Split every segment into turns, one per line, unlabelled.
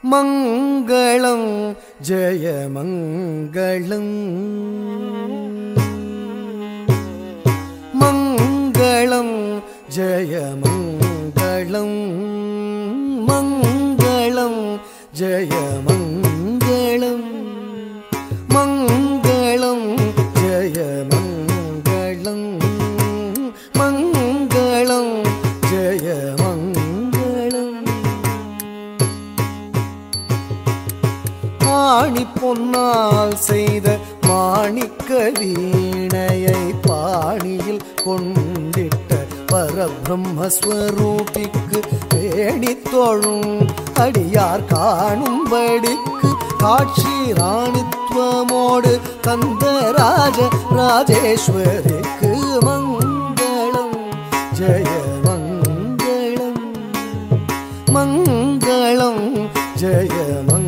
மங்களம் ஜெய மங்களம் மங்களம் ஜெய மங்களம் மங்களம் ஜெய மங்களம் மங்களம் ஜெய மங்களம் மங்களம் ஜெய மங்களம் ஆணி பொன்னால் செய்த மாணிக்க வீணையை பாணியில் கொண்டிட்ட பரபிரம்மஸ்வரூபிக்கு பேணி தொழும் அடியார் காணும்படிக்கு காட்சி ராணித்துவமோடு கந்தராஜ ராஜேஸ்வரிக்கு மங்களம் ஜெய மங்களம் மங்களம் ஜெய மங்களம்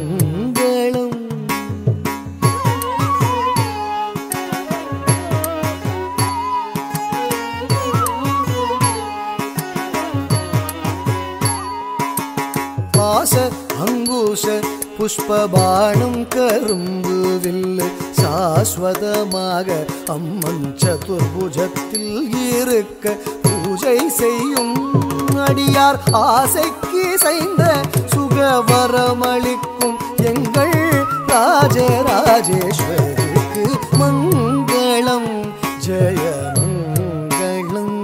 பாச அங்குஷ புஷ்பபாணம் கரும்பு வில்லு சாஸ்வதமாக அம்மன் சதுர்புஜத்தில் இருக்க பூஜை செய்யும் அடியார் ஆசைக்கு செய்த சுகவரமளிக்கும் எங்கள் ராஜராஜேஸ்வரிக்கு மங்களம் ஜெய மங்களம்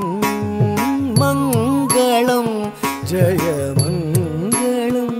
மங்களம் ஜெய மங்களம்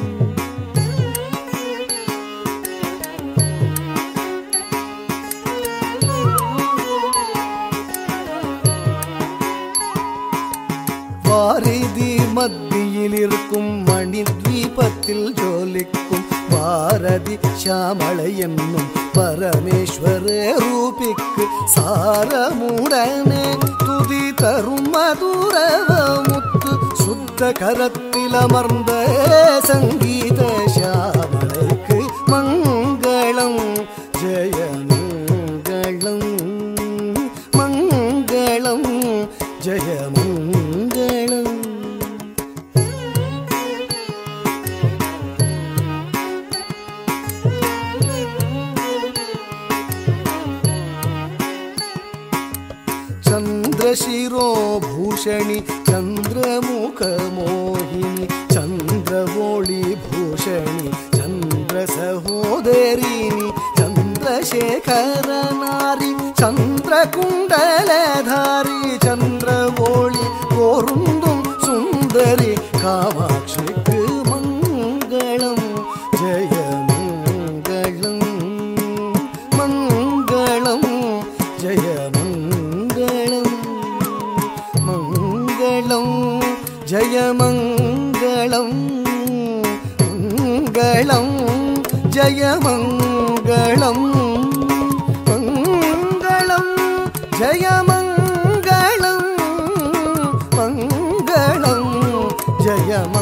வாரிதி மத்தியில் இருக்கும் மணி தீபத்தில் ஜோலிக்கும் பாரதி ஷாமளை என்னும் பரமேஸ்வர ரூபிக்கு சாரமுடனே துதி தரும் மதுரவ முத்து சுத்த கரத்தில் அமர்ந்த சங்கீத ஷாமளைக்கு மங்களம் ஜெய மங்களம் மங்களம் ஜெய மங்களம் ಚಂದ್ರಶಿರೋ ಭೂಷಣಿ ಚಂದ್ರಮುಖ ಮೋಹಿನಿ ಚಂದ್ರವೋಳಿ ಭೂಷಣಿ ಚಂದ್ರ ಸಹೋದರಿನಿ ಚಂದ್ರಶೇಖರ ನಾರಿ ಚಂದ್ರ ಕುಂಡಲಧಾರಿ ಚಂದ್ರವೋಳಿ கோருந்தும் சுந்தரி காமாட்சிக்கு மங்களம் ஜெய மங்களம் மங்களம் ஜெய மங்களம் மங்களம் ஜெய மங்களம் மங்களம் ஜெய மங்களம் மங்களம் ஜெய மங்களம் மங்களம் ஜெய